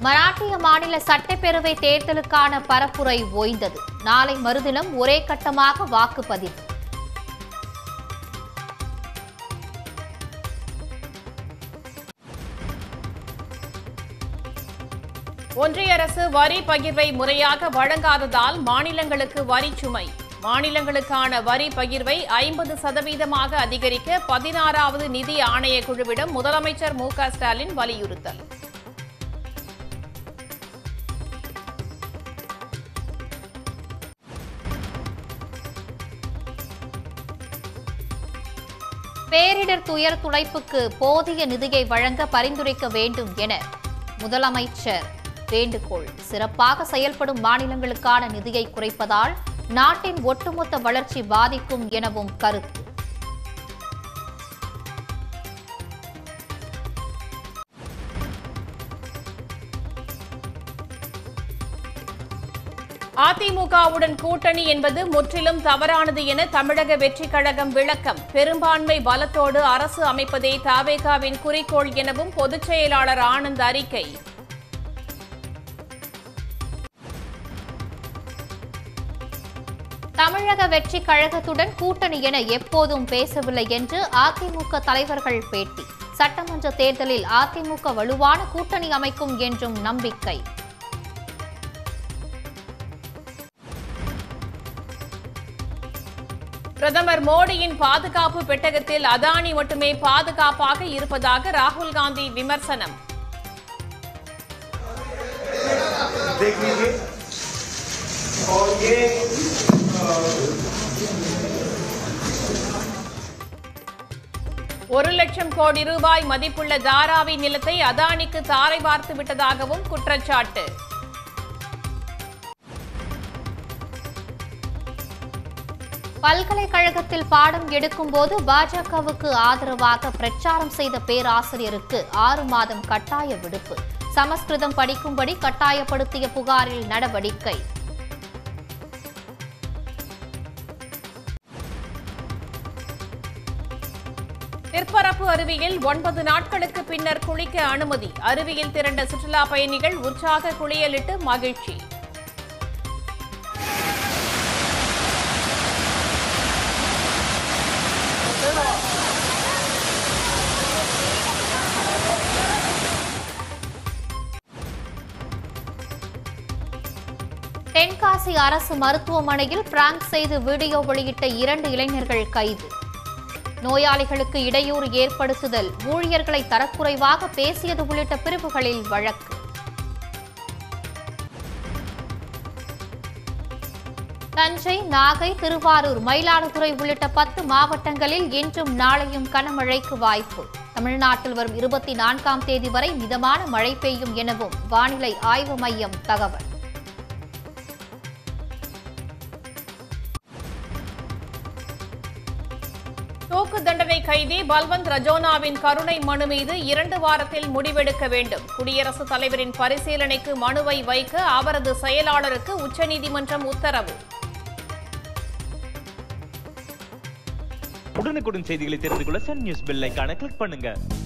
மராட்டிய மாநில சட்டப்பேரவை தேர்தலுக்கான பரப்புரை ஓய்ந்தது நாளை மறுதினம் ஒரே கட்டமாக வாக்குப்பதிவு ஒன்றிய அரசு வரி பகிர்வை முறையாக வழங்காததால் மாநிலங்களுக்கு வரி சுமை மாநிலங்களுக்கான வரி பகிர்வை ஐம்பது சதவீதமாக அதிகரிக்க பதினாறாவது நிதி ஆணைய குழுவிடம் முதலமைச்சர் மு க ஸ்டாலின் வலியுறுத்தல் பேரிடர் துயர் துடைப்புக்கு போதிய நிதியை வழங்க பரிந்துரைக்க வேண்டும் என முதலமைச்சர் வேண்டுகோள் சிறப்பாக செயல்படும் மாநிலங்களுக்கான நிதியை குறைப்பதால் நாட்டின் ஒட்டுமொத்த வளர்ச்சி பாதிக்கும் எனவும் கருத்து அதிமுகவுடன் கூட்டணி என்பது முற்றிலும் தவறானது என தமிழக வெற்றிக் கழகம் விளக்கம் பெரும்பான்மை பலத்தோடு அரசு அமைப்பதே தாவேகாவின் குறிக்கோள் எனவும் பொதுச் செயலாளர் ஆனந்த் அறிக்கை தமிழக வெற்றி கழகத்துடன் கூட்டணி என எப்போதும் பேசவில்லை என்று அதிமுக தலைவர்கள் பேட்டி சட்டமன்ற தேர்தலில் அதிமுக வலுவான கூட்டணி அமைக்கும் என்றும் நம்பிக்கை பிரதமர் மோடியின் பாதுகாப்பு பெட்டகத்தில் அதானி மட்டுமே பாதுகாப்பாக இருப்பதாக ராகுல் காந்தி விமர்சனம் देख लीजिए और ये ஒரு லட்சம் கோடி ரூபாய் மதிப்புள்ள தாராவி நிலத்தை அதானிக்கு தாரை பார்த்து விட்டதாகவும் குற்றச்சாட்டு பல்கலைக்கழகத்தில் பாடம் எடுக்கும்போது பாஜகவுக்கு ஆதரவாக பிரச்சாரம் செய்த பேராசிரியருக்கு ஆறு மாதம் கட்டாய விடுப்பு சமஸ்கிருதம் படிக்கும்படி கட்டாயப்படுத்திய புகாரில் நடவடிக்கை திருப்பரப்பு அருவியில் ஒன்பது நாட்களுக்கு பின்னர் குளிக்க அனுமதி அருவியில் திரண்ட சுற்றுலா பயணிகள் உற்சாக குளியலிட்டு மகிழ்ச்சி தென்காசி அரசு மருத்துவமனையில் பிராங்க் செய்து வீடியோ வெளியிட்ட இரண்டு இளைஞர்கள் கைது நோயாளிகளுக்கு இடையூறு ஏற்படுத்துதல் ஊழியர்களை தரக்குறைவாக பேசியது உள்ளிட்ட பிரிவுகளில் வழக்கு தஞ்சை நாகை திருவாரூர் மயிலாடுதுறை உள்ளிட்ட பத்து மாவட்டங்களில் இன்றும் நாளையும் கனமழைக்கு வாய்ப்பு தமிழ்நாட்டில் வரும் இருபத்தி நான்காம் தேதி வரை மிதமான மழை பெய்யும் எனவும் வானிலை ஆய்வு மையம் தகவல் தூக்கு தண்டனை கைதி பல்வந்த் ரஜோனாவின் கருணை மனு மீது இரண்டு வாரத்தில் முடிவெடுக்க வேண்டும் குடியரசுத் தலைவரின் பரிசீலனைக்கு மனுவை வைக்க அவரது செயலாளருக்கு உச்சநீதிமன்றம் உத்தரவு உடனுக்குடன் செய்திகளை தெரிந்து கொள்ள சன் நியூஸ் பெல் ஐகானை கிளிக் பண்ணுங்க